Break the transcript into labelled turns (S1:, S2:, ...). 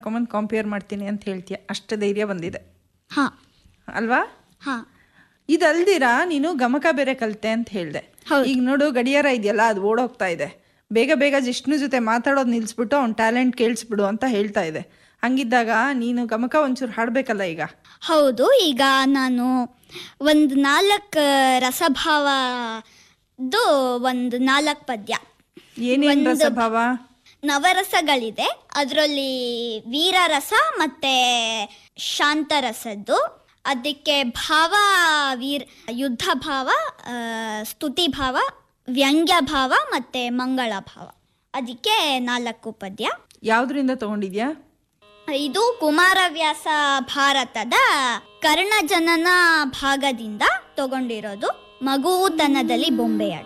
S1: ಕರ್ಕೊಂಬಂದು ಕಂಪೇರ್ ಮಾಡ್ತೀನಿ ಅಂತ ಹೇಳ್ತೀಯ ಅಷ್ಟು ಧೈರ್ಯ ಬಂದಿದೆ
S2: ಹಾ
S1: ಅಲ್ವಾ
S2: ಹಾ
S1: ಇದಲ್ದಿರ ನೀನು ಗಮಕ ಬೇರೆ ಕಲಿತೆ ಅಂತ ಹೇಳ್ದೆ
S2: ಹೌದು.
S1: ಈಗ ನೋಡು ಗಡಿಯಾರ ಇದೆಯಲ್ಲ ಅದು ಓಡೋಗ್ತಾ ಇದೆ ಬೇಗ ಬೇಗ ಜಿಷ್ಣು ಜೊತೆ ಮಾತಾಡೋದು ನಿಲ್ಲಿಸ್ಬಿಟ್ಟು ಅವ್ನ ಟ್ಯಾಲೆಂಟ್ ಕೇಳಿಸ್ಬಿಡು ಅಂತ ಹೇಳ್ತಾ ಇದೆ ಹಂಗಿದ್ದಾಗ ನೀನು ಗಮಕ ಒಂಚೂರು ಹಾಡ್ಬೇಕಲ್ಲ ಈಗ
S2: ಹೌದು ಈಗ ನಾನು ಒಂದು ನಾಲ್ಕು ರಸಭಾವದ್ದು ಒಂದು ನಾಲ್ಕು ಪದ್ಯ
S1: ಏನೇನ್
S2: ಒಂದು-
S1: ರಸಭಾವ
S2: ನವರಸಗಳಿದೆ ಅದರಲ್ಲಿ ವೀರರಸ ಮತ್ತೆ ಶಾಂತರಸದ್ದು ಅದಕ್ಕೆ ಭಾವ ವೀರ್ ಯುದ್ಧ ಭಾವ ಆ, ಸ್ತುತಿ ಭಾವ ವ್ಯಂಗ್ಯ ಭಾವ ಮತ್ತೆ ಮಂಗಳ ಭಾವ ಅದಕ್ಕೆ ನಾಲ್ಕು ಪದ್ಯ
S1: ಯಾವ್ದ್ರಿಂದ ತಗೊಂಡಿದ್ಯಾ
S2: ಇದು ಕುಮಾರವ್ಯಾಸ ಭಾರತದ ಕರ್ಣಜನನ ಭಾಗದಿಂದ ತಗೊಂಡಿರೋದು ಮಗುತನದಲ್ಲಿ ಬೊಂಬೆಯಾಟ